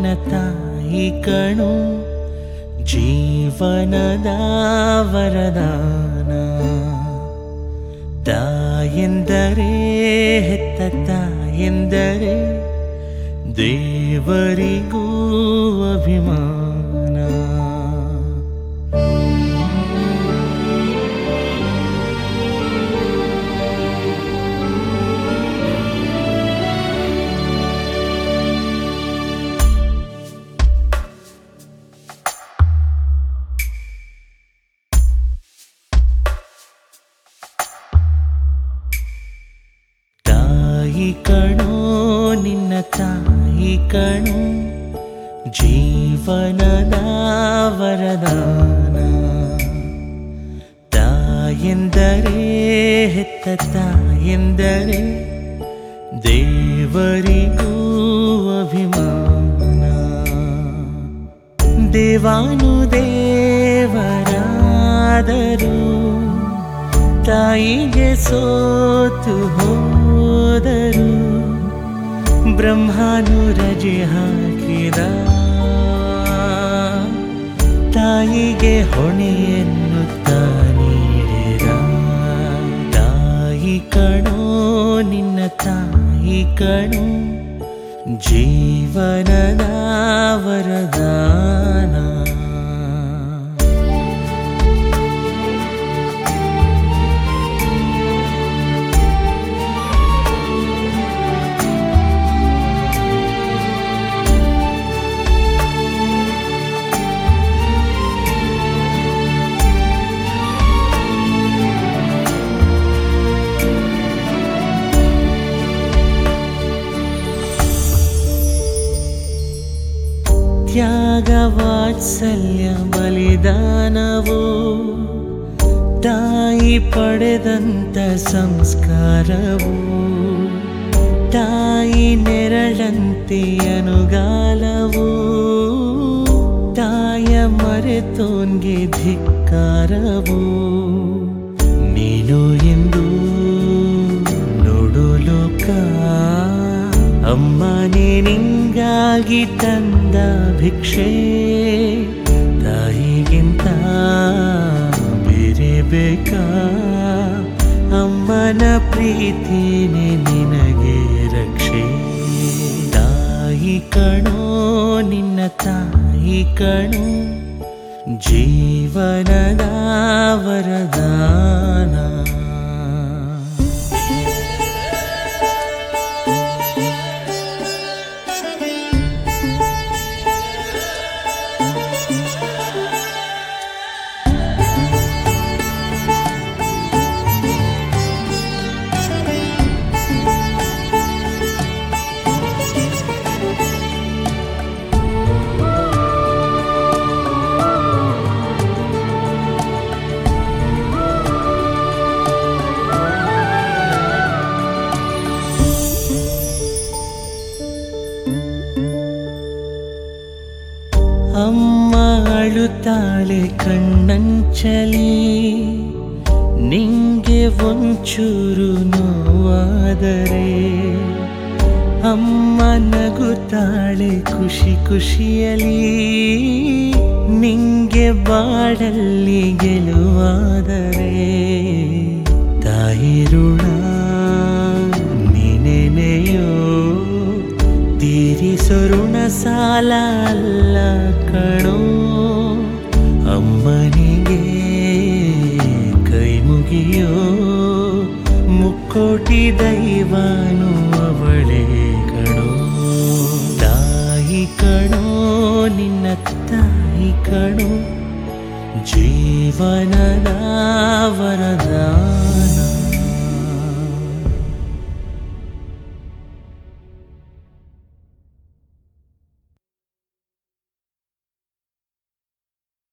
ನಿನ್ನ ತಾಯಿ ಕಣು ಜೀವನದ ವರದಾನ ತಾಯೆಂದರೆ ಹೆತ್ತ ತಾಯೆಂದರೆ ದೇವರಿಗೂ ಅಭಿಮಾನ ತಾಯಿ ಕಣೋ ನಿನ್ನ ತಾಯಿ ಕಣೋ ಜೀವನದ ವರದಾನ ತಾಯೆಂದರೆ ಹೆತ್ತ ತಾಯೆಂದರೆ ದೇವರಿಗೂ ಅಭಿಮಾನ ದೇವಾನು ದೇವರಾದರು ತಾಯಿಗೆ ಸೋತು ಹೋದರು ಬ್ರಹ್ಮನು ರಜೆ ಹಾಕಿದ ತಾಯಿಗೆ ಹೊಣೆಯನ್ನು ನೀಡಿದ ತಾಯಿ ಕಣೋ ನಿನ್ನ ತಾಯಿ ಕಣೋ ಜೀವನದ ವರದಾನ ತ್ಯಾಗ ವಾತ್ಸಲ್ಯ ಬಲಿದಾನವು ತಾಯಿ ಪಡೆದಂತ ಸಂಸ್ಕಾರವು ತಾಯಿ ನೆರಳಂತೆ ಅನುಗಾಲವು ತಾಯ ಮರೆತೋನ್ಗೆ ಧಿಕ್ಕಾರವು ನೀನು ಎಂದು ನೋಡು ಲೋಕ ಅಮ್ಮನೇ ನಿಂಗಾಗಿ ತಂದ ಭಿಕ್ಷೆ ತಾಯಿಗಿಂತ ಬೇರೆ ಬೇಕಾ ಅಮ್ಮನ ಪ್ರೀತಿನೇ ನಿನಗೆ ರಕ್ಷೆ ತಾಯಿ ಕಣೋ ನಿನ್ನ ತಾಯಿ ಕಣೋ ಜೀವನದ ವರದಾನ ಅಮ್ಮ ಅಳುತ್ತಾಳೆ ಕಣ್ಣಂಚಲಿ ನಿಂಗೆ ಒಂಚೂರು ನೋವಾದರೆ ಅಮ್ಮ ನಗುತ್ತಾಳೆ ಖುಷಿ ಖುಷಿಯಲಿ ನಿಂಗೆ ಬಾಡಲ್ಲಿ ಗೆಲುವಾದರೆ ತಾಯಿ ಋಣ ನೀನೆನೆಯೋ ತೀರಿಸೊರುಣ ಸಾಲ ಅಲ್ಲ ಕಣೋ ಅಮ್ಮನಿಗೆ ಕೈ ಮುಗಿಯೋ ಮುಕ್ಕೋಟಿ ದೈವಾನು ಅವಳೇ ಕಣೋ ತಾಯಿ ಕಣೋ ನಿನ್ನ ತಾಯಿ ಕಣೋ ಜೀವನದ ವರದಾನ